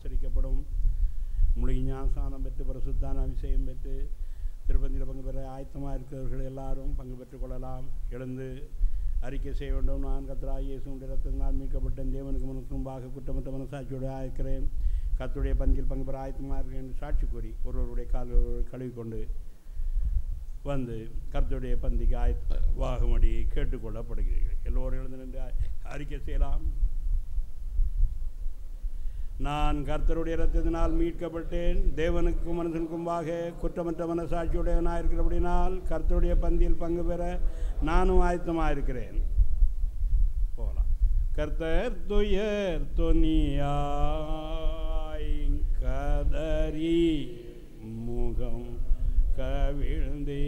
ஆசரிக்கப்படும் மொழி ஞானஸ்தானம் பெற்று பரிசுத்தான அபிஷேகம் பெற்று திருப்பதியில் பங்கு பெற ஆயத்தமாக இருக்கிறவர்கள் எல்லாரும் பங்கு பெற்றுக் கொள்ளலாம் எழுந்து அறிக்கை செய்ய வேண்டும் நான் கத்தராய் இயேசுடைய ரத்தத்தினால் மீட்கப்பட்டேன் தேவனுக்கு மனசு முன்பாக குற்றமற்ற மனசாட்சியோடு இருக்கிறேன் கத்துடைய பந்தியில் பங்கு பெற ஆயத்தமாக இருக்கிறேன் என்று சாட்சி கூறி ஒருவருடைய கால் ஒருவர் கழுவி கொண்டு வந்து கர்த்தருடைய பந்திக்கு ஆயத்தமாகும்படி கேட்டுக்கொள்ளப்படுகிறீர்கள் எல்லோரும் எழுந்து நின்று அ- அறிக்கை செய்யலாம் நான் கர்த்தருடைய இரத்தத்தினால் மீட்கப்பட்டேன் தேவனுக்கு மனுஷனுக்கும்பாக குற்றமற்ற மனசாட்சியுடையவனாக இருக்கிறபடினால் கர்த்தருடைய பந்தியில் பங்கு பெற நானும் ஆயத்தமாக இருக்கிறேன் போகலாம் கர்த்தர் துயர் துணியாய் கதறி முகம் கவிழ்ந்தே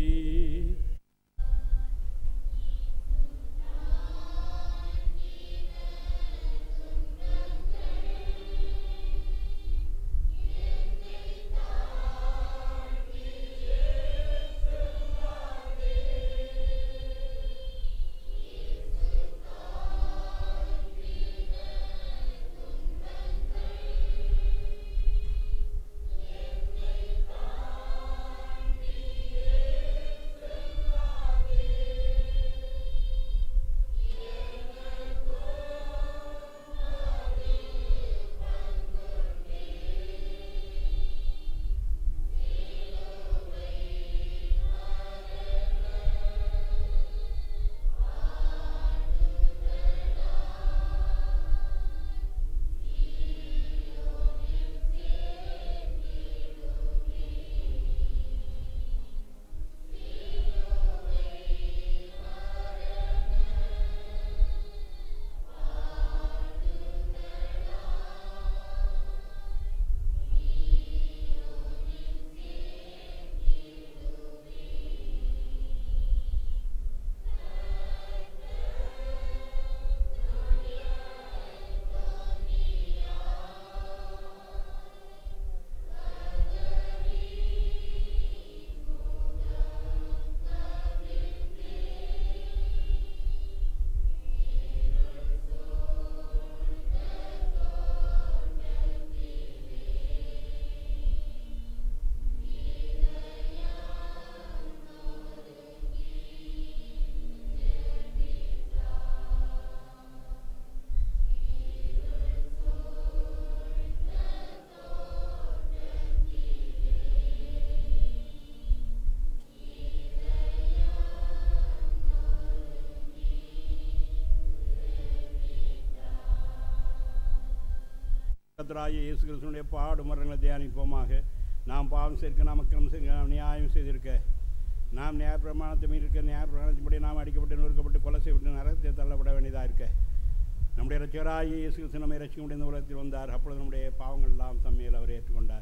கர்த்தராகிய இயேசு கிறிஸ்துனுடைய பாடு மரங்களை தியானிப்போமாக நாம் பாவம் சேர்க்க நாம் அக்கிரமம் சேர்க்க நாம் நியாயம் செய்திருக்க நாம் நியாய பிரமாணத்தை மீறிருக்க நியாய பிரமாணத்தின்படி நாம் அடிக்கப்பட்டு நொறுக்கப்பட்டு கொலை செய்யப்பட்டு நரகத்தை தள்ளப்பட வேண்டியதாக இருக்க நம்முடைய ரட்சகராகிய இயேசு கிறிஸ்து நம்மை ரட்சிக்க முடிந்த உலகத்தில் வந்தார் அப்பொழுது நம்முடைய பாவங்கள் எல்லாம் தம்மையில் அவர் ஏற்றுக்கொண்டார்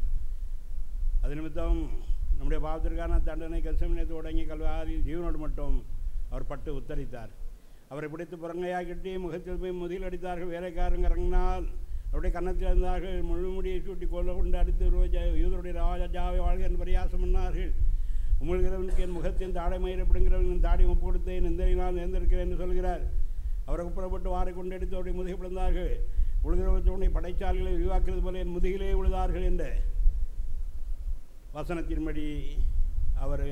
அது நிமித்தம் நம்முடைய பாவத்திற்கான தண்டனை கசமினை தொடங்கி கல்வாரியில் ஜீவனோடு மட்டும் அவர் பட்டு உத்தரித்தார் அவரை பிடித்து புறங்கையாக கட்டி முகத்தில் போய் முதில் அடித்தார்கள் வேலைக்காரங்க இறங்கினால் அவருடைய கன்னத்தில் இருந்தார்கள் முழுமுடியை சூட்டி கொள்ள கொண்டு அடித்து ரோஜா யூதருடைய ராஜாவை வாழ்க என்று பரியாசம் பண்ணார்கள் உமிழ்கிறவனுக்கு என் முகத்தின் தாடை மயிரப்படுங்கிறவன் தாடி ஒப்பு கொடுத்தேன் இந்த நான் நேர்ந்திருக்கிறேன் என்று சொல்கிறார் அவரை புறப்பட்டு வாரை கொண்டு எடுத்து அவருடைய முதுகை பிளந்தார்கள் உழுகிறவர்களுடைய படைச்சாலைகளை விரிவாக்குறது போல என் முதுகிலே உழுதார்கள் என்ற வசனத்தின்படி அவரை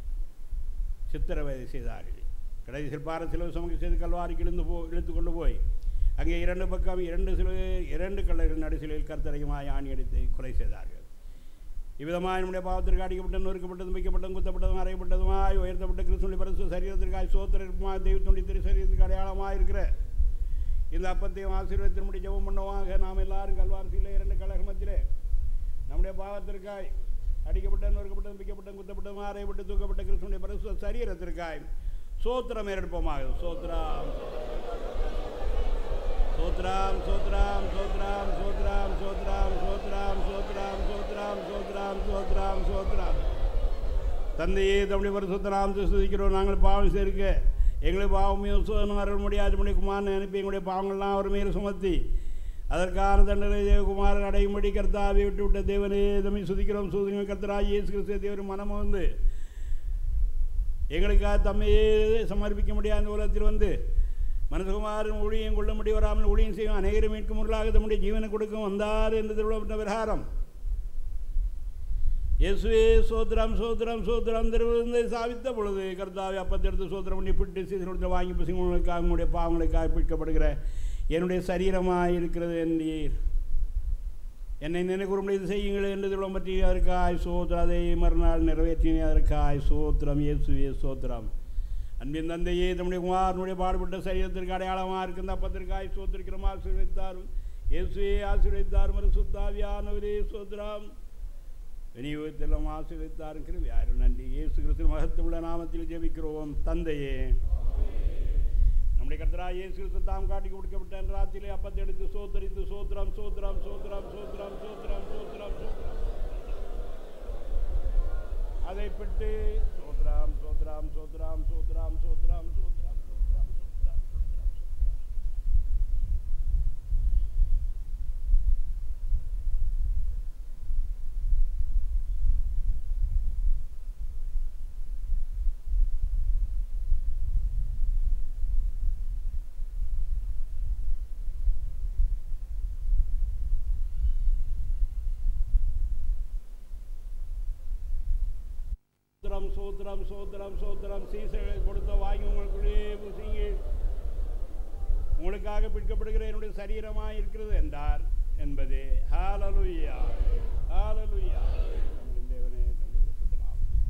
சித்திரவதை செய்தார்கள் கடைசியில் பார சிலுவை சுமக்கு செய்து கல்வாரிக்கு இழுந்து போ இழுத்து கொண்டு போய் அங்கே இரண்டு பக்கம் இரண்டு சிலுவை இரண்டு கல்லர்கள் நடுசிலையில் கருத்தரையுமாய் ஆணி அடித்து கொலை செய்தார்கள் இவ்விதமாய் நம்முடைய பாவத்திற்கு அடிக்கப்பட்டு நொறுக்கப்பட்டதும் வைக்கப்பட்டதும் குத்தப்பட்டதும் அறையப்பட்டதுமாய் உயர்த்தப்பட்ட கிறிஸ்துவனுடைய பரிசு சரீரத்திற்காய் சோத்திரமாய் தெய்வத்துடைய திரு சரீரத்துக்கு அடையாளமாக இருக்கிற இந்த அப்பத்தையும் ஆசீர்வத்தினுடைய ஜெபம் பண்ணுவாங்க நாம் எல்லாரும் கல்வாரசியில் இரண்டு கழகமத்திலே நம்முடைய பாவத்திற்காய் அடிக்கப்பட்ட நொறுக்கப்பட்டதும் பிக்கப்பட்டதும் குத்தப்பட்டதும் அறையப்பட்டு தூக்கப்பட்ட கிறிஸ்துவனுடைய பரிசு சரீரத்திற்காய் சோத்திரம் ஏறெடுப்போமாக சோத்ராம் சோத்ராம் சோத்ராம் சோத்ராம் சோத்ராம் சோத்ராம் சோத்ராம் சோத்ராம் சோத்ராம் சோத்ராம் சோத்ராம் சோத்ராம் தந்தையே தம்முடைய பரிசுத்த நாமத்தை ஸ்துதிக்கிறோம் நாங்கள் பாவம் சேர்க்க எங்களை பாவமையும் சோதனை வர முடியாது முடிய குமாரனை அனுப்பி எங்களுடைய பாவங்கள்லாம் அவர் மேல் சுமத்தி அதற்கான தண்டனை தேவகுமாரன் அடையும்படி கர்த்தாவை விட்டு விட்ட தேவனே தம்மை சுதிக்கிறோம் சுதிங்க கர்த்தராய் இயேசு கிறிஸ்து தேவர் மனம் வந்து எங்களுக்காக தம்மையே சமர்ப்பிக்க முடியாத உலகத்தில் வந்து மனசுகுமாரன் ஊழியம் கொள்ளும்படி வராமல் ஊழியம் செய்யும் அநேகரை மீட்கும் முறையாக தம்முடைய ஜீவனை கொடுக்கும் வந்தார் என்று திருவிழப்பட்ட விரகாரம் இயேசுவே சோத்திரம் சோத்திரம் சோத்திரம் திருவிழந்தை சாவித்த பொழுது கர்த்தாவை அப்பத்தெடுத்து சோத்திரம் பண்ணி பிட்டு சீசனத்தை வாங்கி பசுங்களுக்காக உங்களுடைய பாவங்களுக்காக பிடிக்கப்படுகிற என்னுடைய சரீரமாக இருக்கிறது என்றீர் என்னை நினைக்கூறும்படி இது செய்யுங்கள் என்று திருவிழம் பற்றி அதற்காய் சோத்திரம் அதை மறுநாள் நிறைவேற்றினே அதற்காய் சோத்திரம் இயேசுவே சோத்திரம் அன்பின் தந்தையே தம்முடைய குமாரனுடைய பாடுபட்ட சரீரத்திற்கு அடையாளமாக இருக்கின்ற அப்பத்திற்காய் சோத்திருக்கிறோம் ஆசீர்வதித்தாரும் இயேசுவே ஆசீர்வதித்தார் மறு சுத்தாவியானவரே சோத்திரம் விநியோகத்திலும் ஆசீர்வதித்தாரும் கிருவியாரும் நன்றி இயேசு கிறிஸ்து மகத்துவ நாமத்தில் ஜெபிக்கிறோம் தந்தையே நம்முடைய கர்த்தரா இயேசு கிறிஸ்து தாம் காட்டி கொடுக்கப்பட்ட அந்த ராத்திரிலே அப்பத்தை எடுத்து சோத்தரித்து சோத்திரம் சோத்திரம் சோத்திரம் சோத்திரம் சோத்திரம் சோத்திரம் சோத்திரம் அதை பெற்று சோத்ராம் சோத்ராம் சோத்ராம் சோத்ராம் சோத்ராம் சோத்ராம் சோத்ராம் சோத்ராம் சோத்ராம் சோத்ராம் சோத்திரம் சோத்திரம் சோத்திரம் சோத்திரம் சீசர்களை கொடுத்த வாங்கி உங்களுக்குள்ளே புசிங்கள் உங்களுக்காக பிடிக்கப்படுகிற என்னுடைய சரீரமாக இருக்கிறது என்றார் என்பது ஹாலலுயா ஹாலலுயா தேவனே தந்தை பரிசுத்த நாமத்தில்.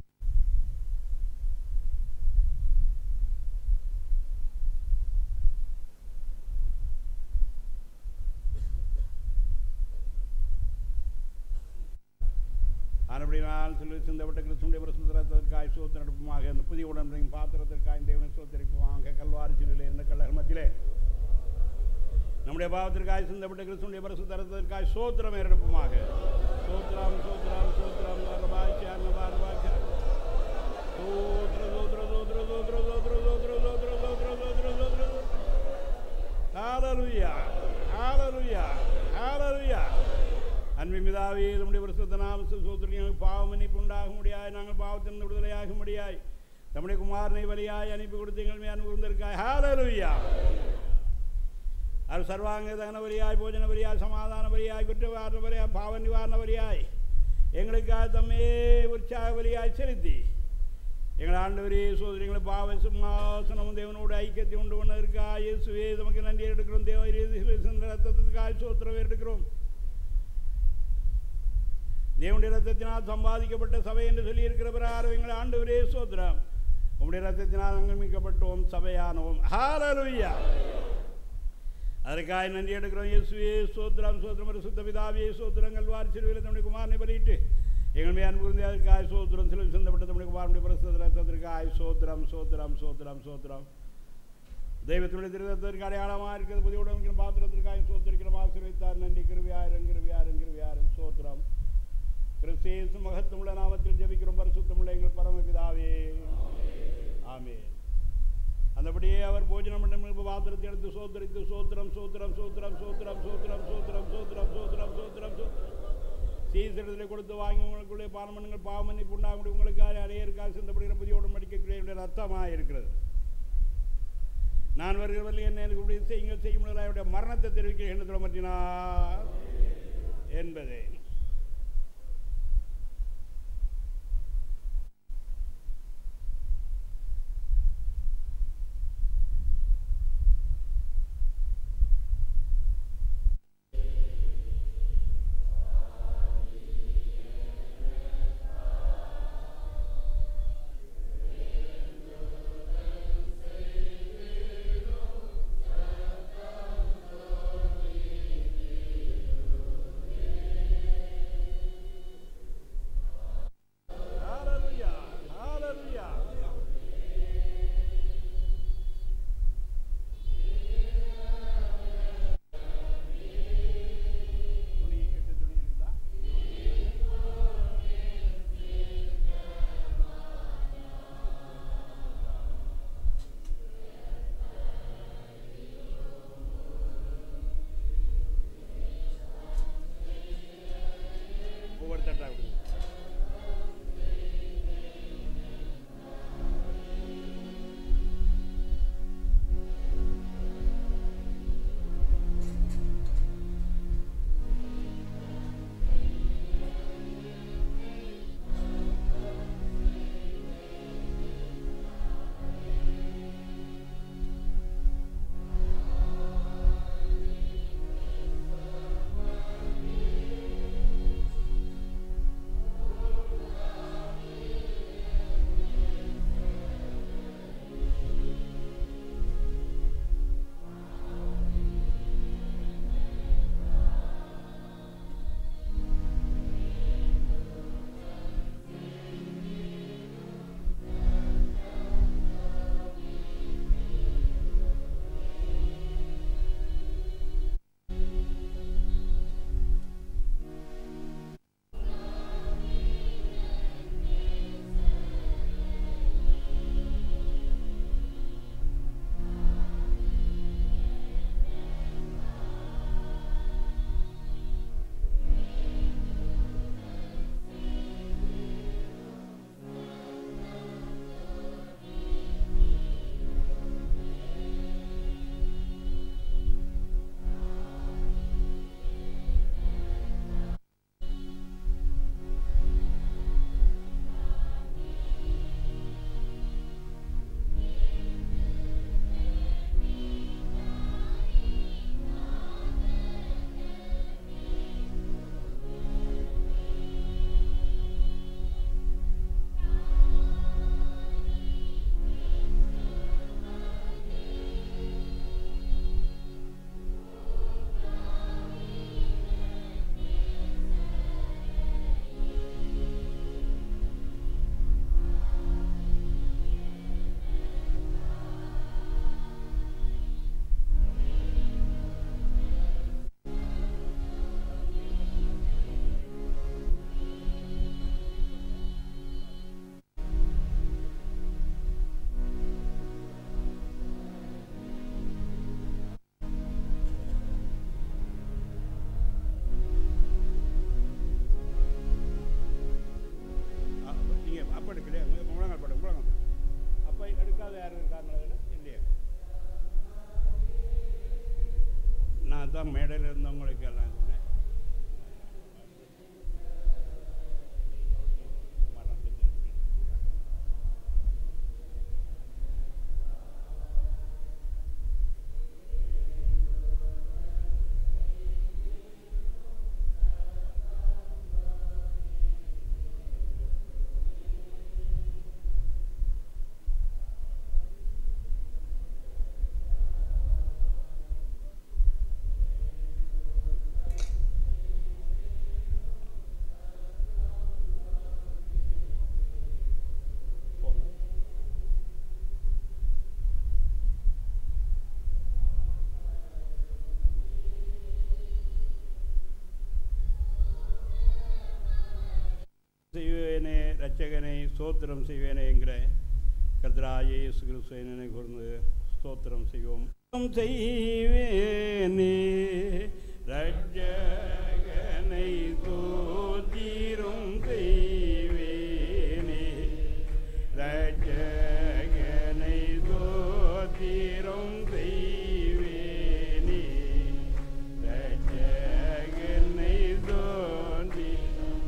ஆனபடினால் சிலுவை சிந்தப்பட்ட கிறிஸ்துடைய பிரசுத்தத்திற்காய் சோத்திரடுப்புமாக அந்த புதிய உடன்படிக்கையின் பாத்திரத்திற்காய் தேவனை சோத்தரிப்புவாங்க கல்வாரி சிலுவையில் இருந்த கல்லர் மத்தியிலே நம்முடைய பாவத்திற்காய் சிந்தப்பட்ட கிறிஸ்துடைய பிரசுத்தரத்திற்காய் சோத்திரம் ஏறெடுப்புமாக சோத்திரம் சோத்திரம் சோத்திரம் நரபாய்ச்சி அன்னபாரபாய்ச்சி சோத்திர சோத்திர சோத்திர சோத்திர சோத்திர சோத்திர சோத்திர சோத்திர சோத்திர சோத்திர ஹalleluya ஹalleluya ஹalleluya அன்பின் பிதாவே நம்முடைய பரிசுத்த நாமத்தில் சோத்திரம் பாவ மன்னிப்பு உண்டாக முடியாய் நாங்கள் பாவத்திலிருந்து விடுதலையாக முடியாய் நம்முடைய குமாரனை வழியாய் அனுப்பி கொடுத்து எங்கள் மேல் அனுபவந்திருக்காய் ஹalleluya அது சர்வாங்க தகன வரியாய் போஜன வரியாய் சமாதான வரியாய் குற்றவாரண வரியாய் பாவ நிவாரண வரியாய் எங்களுக்காக தம்மே உற்சாக வரியாய் செலுத்தி எங்கள் ஆண்டவரே சோதரிகளை பாவ சிம்மாசனமும் தேவனோடு ஐக்கியத்தை உண்டு பண்ணதற்காக இயேசுவே நமக்கு நன்றி எடுக்கிறோம் தேவ ரத்தத்துக்காக சோத்திரம் எடுக்கிறோம் தேவனுடைய ரத்தத்தினால் சம்பாதிக்கப்பட்ட சபை என்று சொல்லியிருக்கிற பிரகாரம் எங்கள் ஆண்டவரே சோத்திரம் உம்முடைய ரத்தத்தினால் நாங்கள் மீட்கப்பட்டோம் சபையானோம் ஹalleluya அதற்காக நன்றி எடுக்கிறோம் இயேசுவே சோத்திரம் சோத்திரம் சுத்த பிதாவே சோத்திரங்கள் வாரி சிறுவையில் தம்முடைய குமாரனை பலியிட்டு எங்கள் மேல் அன்பு கூர்ந்து அதற்காக சோத்திரம் சிலுவை சிந்தப்பட்ட தம்முடைய குமாரனுடைய பிரசுத்த ரத்தத்திற்காக சோத்திரம் சோத்திரம் சோத்திரம் சோத்திரம் தெய்வத்தினுடைய திருத்தத்திற்கு அடையாளமாக இருக்கிறது புதிய உடம்புக்கிற பாத்திரத்திற்காக சோத்திருக்கிறோம் ஆசீர்வதித்தார் நன்றி கிருவியாயிரம் கிருவியாயிரம் கிருவியாயிரம் சோத்திரம் கிறிஸ்தேசு மகத்துவமுள்ள நாமத்தில் ஜெபிக்கிறோம் பரிசுத்தமுள்ள எங்கள் பரமபிதாவே ஆமென் அந்தபடியே அவர் போஜனம் பண்ணும் பாத்திரத்தை எடுத்து சோத்தரித்து சோத்திரம் சோத்திரம் சோத்திரம் சோத்திரம் சோத்திரம் சோத்திரம் சோத்திரம் சோத்திரம் சோத்திரம் சீசரத்தில் கொடுத்து வாங்கி உங்களுக்குள்ளே பானம் பண்ணுங்கள் பாவமன்னி புண்ணாக உங்களுக்காக அடையருக்காக சிந்தப்படுகிற புதிய உடன்படிக்கைக்குரிய ரத்தமாக இருக்கிறது நான் வருகிறவர்கள் என்ன எனக்கு இப்படி செய்யுங்கள் செய்ய முடியல அவருடைய மரணத்தை தெரிவிக்க எண்ணத்தில் மாற்றினார் என்பதே எல்லாம் மேடையில் இருந்தவங்களுக்கு எல்லாம் சொன்னேன் போங்க செய்வேனே ரட்சகனை ஸ்தோத்திரம் செய்வேனே என்கிற கர்த்தராய இயேசு கிறிஸ்துவை நினை கூர்ந்து ஸ்தோத்திரம் செய்வோம் ஸ்தோத்திரம் செய்வேனே ரட்சகனை ஸ்தோத்திரம் செய்வேனே ரட்சகனை ஸ்தோத்திரம் செய்வேனே ரட்சகனை ஸ்தோத்திரம்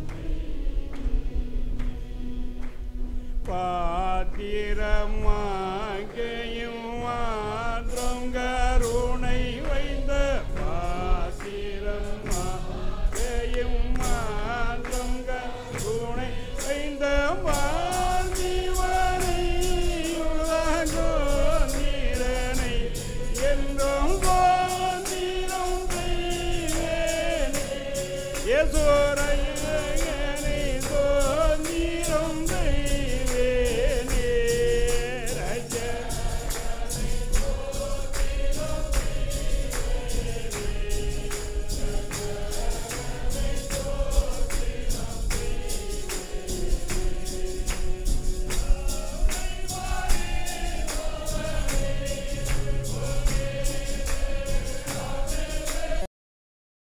பாத்திரமாகையும் மாத்திரம் கருணை வைத்த பாத்திரமாகையும் மாத்திரம் கருணை வைத்த வாழ்வனை உலகோந்திரனை என்றும் கோந்திரம் செய்வேனே இயேசு